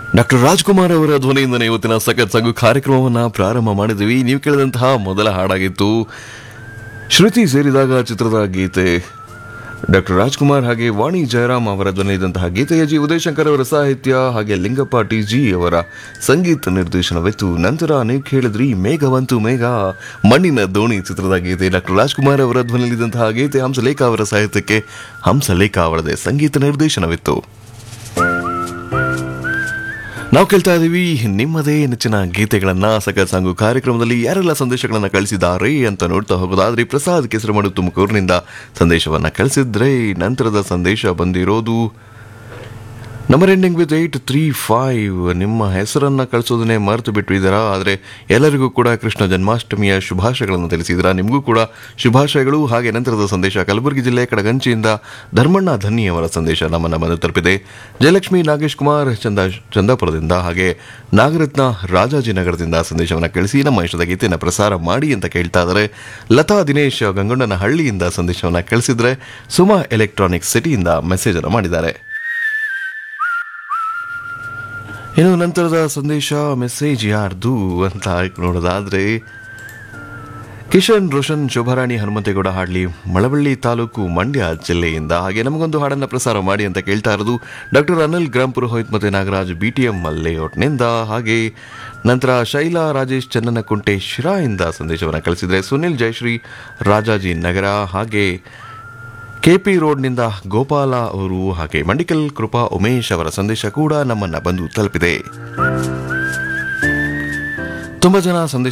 doctor Rajkumar ಅವರ ಧ್ವನಿಯಿಂದನೇ ಇವತ್ತಿನ ಸಖತ್ ಸಂಗು ಕಾರ್ಯಕ್ರಮವನ್ನ ಪ್ರಾರಂಭ ಮಾಡಿದ್ವಿ ನೀವು ಕೇಳಿದಂತಹ ಮೊದಲ ಹಾಡಾಗಿತ್ತು ಶ್ರುತಿ ಸೇರಿದಾಗ ಚಿತ್ರದ ಗೀತೆ ಡಾಕ್ಟರ್ ರಾಜ್ಕುಮಾರ್ ಹಾಗೆ ವಾಣಿ ಜಯರಾಮ್ ಅವರ ಧ್ವನಿಯಿದ್ದಂತಹ ಗೀತೆಯ ಜಿ ಉದಯಶಂಕರ್ ಅವರ ಸಾಹಿತ್ಯ ಹಾಗೆ ಲಿಂಗಪ್ಪ ಟಿ ಜಿ ಅವರ ಸಂಗೀತ ನಿರ್ದೇಶನವಿತ್ತು ನಂತರ ನೀವು ಕೇಳಿದ್ರಿ ಮೇಘವಂತು ಮೇಘ ಮಣ್ಣಿನ ದೋಣಿ ಚಿತ್ರದ ಗೀತೆ ಡಾಕ್ಟರ್ ರಾಜ್ಕುಮಾರ್ ಅವರ ಧ್ವನಿಯಲ್ಲಿದ್ದಂತಹ ಗೀತೆ ಹಂಸಲೇಖ ಅವರ ಸಾಹಿತ್ಯಕ್ಕೆ ಹಂಸಲೇಖ ಅವರದೇ ಸಂಗೀತ ನಿರ್ದೇಶನವಿತ್ತು ನಾವು ಕೇಳ್ತಾ ಇದೀವಿ ನಿಮ್ಮದೇ ನೆಚ್ಚಿನ ಗೀತೆಗಳನ್ನ ಸಖತ್ ಸಾಂಗು ಕಾರ್ಯಕ್ರಮದಲ್ಲಿ ಯಾರೆಲ್ಲ ಸಂದೇಶಗಳನ್ನ ಕಳಿಸಿದ್ದಾರೆ ಅಂತ ನೋಡ್ತಾ ಹೋಗೋದಾದ್ರೆ ಪ್ರಸಾದ್ ಕೆಸರಮಡು ತುಮಕೂರಿನಿಂದ ಸಂದೇಶವನ್ನ ಕಳಿಸಿದ್ರೆ ನಂತರದ ಸಂದೇಶ ಬಂದಿರೋದು number ending with eight three five ನಿಮ್ಮ ಹೆಸರನ್ನ ಕಳಿಸೋದನ್ನೇ ಮರೆತು ಬಿಟ್ಟಿದ್ದೀರಾ ಆದರೆ ಎಲ್ಲರಿಗೂ ಕೂಡ ಕೃಷ್ಣ ಜನ್ಮಾಷ್ಟಮಿಯ ಶುಭಾಶಯಗಳನ್ನು ತಿಳಿಸಿದ್ದೀರಾ ನಿಮಗೂ ಕೂಡ ಶುಭಾಶಯಗಳು ಹಾಗೆ ನಂತರದ ಸಂದೇಶ ಕಲಬುರಗಿ ಜಿಲ್ಲೆ ಕಡಗಂಚಿಯಿಂದ ಧರ್ಮಣ್ಣ ಧನ್ನಿ ಅವರ ಸಂದೇಶ ನಮ್ಮನ್ನ ಬಂದು ತಲುಪಿದೆ ಜಯಲಕ್ಷ್ಮಿ ನಾಗೇಶ್ ಕುಮಾರ್ ಚಂದ ಚಂದಾಪುರದಿಂದ ಹಾಗೆ ನಾಗರತ್ನ ರಾಜಾಜಿನಗರದಿಂದ ಸಂದೇಶವನ್ನು ಕಳಿಸಿ ನಮ್ಮ ಇಷ್ಟದ ಗೀತೆಯನ್ನು ಪ್ರಸಾರ ಮಾಡಿ ಅಂತ ಕೇಳ್ತಾ ಇದ್ದಾರೆ ಲತಾ ದಿನೇಶ್ ಗಂಗೊಂಡನ ಹಳ್ಳಿಯಿಂದ ಸಂದೇಶವನ್ನು ಕಳಿಸಿದ್ರೆ ಸುಮಾ ಎಲೆಕ್ಟ್ರಾನಿಕ್ ಸಿಟಿಯಿಂದ ಮೆಸೇಜ್ ಅನ್ನು ಮಾಡಿದ್ದಾರೆ ಇನ್ನು ನಂತರದ ಸಂದೇಶ ಮೆಸೇಜ್ ಯಾರ್ದು ಅಂತ ನೋಡೋದಾದ್ರೆ ಕಿಶನ್ ರೋಷನ್ ಶೋಭಾರಾಣಿ ಹನುಮಂತೇಗೌಡ ಹಾಡ್ಲಿ ಮಳವಳ್ಳಿ ತಾಲೂಕು ಮಂಡ್ಯ ಜಿಲ್ಲೆಯಿಂದ ಹಾಗೆ ನಮಗೊಂದು ಹಾಡನ್ನು ಪ್ರಸಾರ ಮಾಡಿ ಅಂತ ಕೇಳ್ತಾ ಇರೋದು ಡಾಕ್ಟರ್ ಅನಿಲ್ ಗ್ರಾಮ್ ಪುರೋಹಿತ್ ಮತ್ತು ನಾಗರಾಜ್ ಬಿ ಟಿ ಎಂ ಲೇಔಟ್ನಿಂದ ಹಾಗೆ ನಂತರ ಶೈಲಾ ರಾಜೇಶ್ ಚನ್ನನಕುಂಟೆ ಶಿರಾಯಿಂದ ಸಂದೇಶವನ್ನು ಕಳಿಸಿದರೆ ಸುನಿಲ್ ಜಯಶ್ರೀ ರಾಜಾಜಿ ನಗರ ಹಾಗೆ ಕೆಪಿ ರೋಡ್ನಿಂದ ಗೋಪಾಲ ಅವರು ಹಾಗೆ ಮಂಡಿಕಲ್ ಕೃಪಾ ಉಮೇಶ್ ಅವರ ಸಂದೇಶ ಕೂಡ ನಮ್ಮನ್ನ ಬಂದು ತಲುಪಿದೆ ತುಂಬಾ ಜನ ಸಂದೇಶ